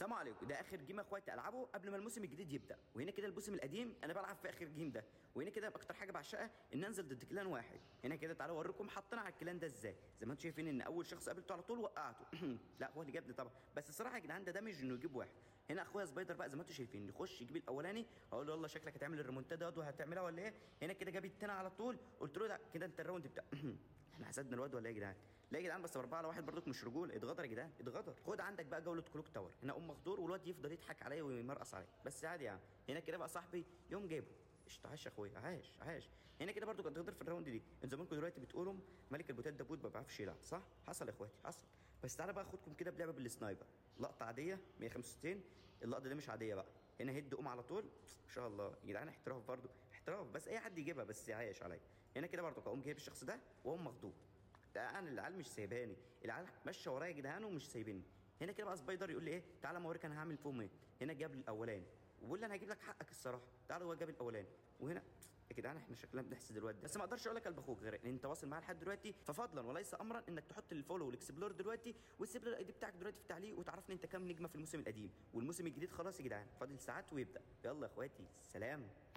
السلام عليكم ده اخر جيم يا اخواتي العبه قبل ما الموسم الجديد يبدا وهنا كده الموسم القديم انا بلعب في اخر جيم ده وهنا كده اكتر حاجه بعشقها ان انزل ضد كلان واحد هنا كده تعالوا اوريكم حطينا على الكلان ده ازاي زي ما انتم شايفين ان اول شخص قابلته على طول وقعته لا هو اللي جابني طبعا بس الصراحه يا جدعان ده دامج انه يجيب واحد هنا اخويا سبايدر بقى زي ما انتم شايفين يخش يجيب الاولاني اقول له يلا شكلك هتعمل الريمونتادا دي وهتعملها ولا ايه هنا كده جاب التاني على طول قلت له لا كده انت الراوند بتاع احنا حسدنا الواد ولا ايه يا جدعان؟ لا يا جدعان بس اربعه على واحد برضك مش رجول اتغدر يا جدعان اتغدر خد عندك بقى جوله كلوك تاور هنا ام مخدور والواد يفضل يضحك عليا ويمرقص عليا بس عادي يعني هنا كده بقى صاحبي يوم جايبه قشطة عاش يا اخويا عاش عاش هنا كده برضو كنت تقدر في الراوند دي انتوا زمانكم دلوقتي بتقولوا ملك البوتات ده بوت ما بيعرفش يلعب صح حصل يا اخواتي حصل بس تعالى بقى اخدكم كده بلعبه بالسنايبر لقطه عاديه 165 اللقطه دي مش عاديه بقى هنا هيد قوم على طول ما شاء الله يا جدعان احتراف برضو احتراف بس اي حد يجيبها بس عايش عليا هنا كده برضو اقوم جايب الشخص ده واقوم مخضوض ده انا العيال مش سايباني العيال ماشيه ورايا يا جدعان ومش سايبيني هنا كده بقى سبايدر يقول لي ايه تعالى ما اوريك انا هعمل فيهم ايه هنا جاب لي الاولاني وبقول لي انا هجيب لك حقك الصراحه تعالى هو جاب الاولاني وهنا يا جدعان احنا شكلنا بنحسد الواد ده بس ما اقدرش اقول لك قلب اخوك غير ان انت واصل معاه لحد دلوقتي ففضلا وليس امرا انك تحط الفولو والاكسبلور دلوقتي وتسيب لي الاي دي بتاعك دلوقتي في التعليق وتعرفني انت كام نجمه في الموسم القديم والموسم الجديد خلاص يا جدعان فاضل ساعات ويبدا يلا يا اخواتي سلام